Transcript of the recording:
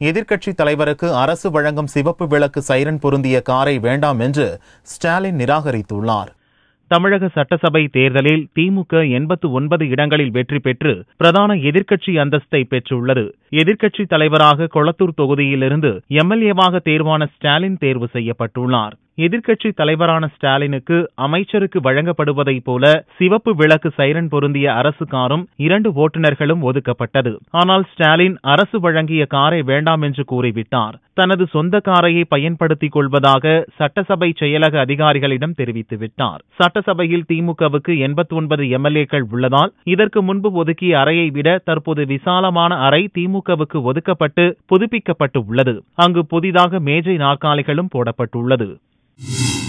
எதிர்க்கட்சித் தலைவருக்கு அரசு வழங்கும் சிவப்பு விளக்கு சைரன் பொருந்திய காரை வேண்டாம் என்று ஸ்டாலின் நிராகரித்துள்ளார் தமிழக சட்டசபை தேர்தலில் திமுக எண்பத்து ஒன்பது இடங்களில் வெற்றி பெற்று பிரதான எதிர்க்கட்சி அந்தஸ்தை பெற்றுள்ளது எதிர்க்கட்சித் தலைவராக கொளத்தூர் தொகுதியிலிருந்து எம்எல்ஏவாக தேர்வான ஸ்டாலின் தேர்வு செய்யப்பட்டுள்ளார் எதிர்க்கட்சி தலைவரான ஸ்டாலினுக்கு அமைச்சருக்கு வழங்கப்படுவதைப் போல சிவப்பு விளக்கு சைரன் பொருந்திய அரசு காரும் இரண்டு ஓட்டுநர்களும் ஒதுக்கப்பட்டது ஆனால் ஸ்டாலின் அரசு வழங்கிய காரை வேண்டாம் என்று கூறிவிட்டார் தனது சொந்த காரையை பயன்படுத்திக் கொள்வதாக சட்டசபை செயலக அதிகாரிகளிடம் தெரிவித்துவிட்டார் சட்டசபையில் திமுகவுக்கு எண்பத்தி ஒன்பது எம்எல்ஏக்கள் உள்ளதால் இதற்கு முன்பு ஒதுக்கிய அறையை விட தற்போது விசாலமான அறை திமுகவுக்கு ஒதுக்கப்பட்டு புதுப்பிக்கப்பட்டு உள்ளது அங்கு புதிதாக மேஜை நாற்காலிகளும் போடப்பட்டுள்ளது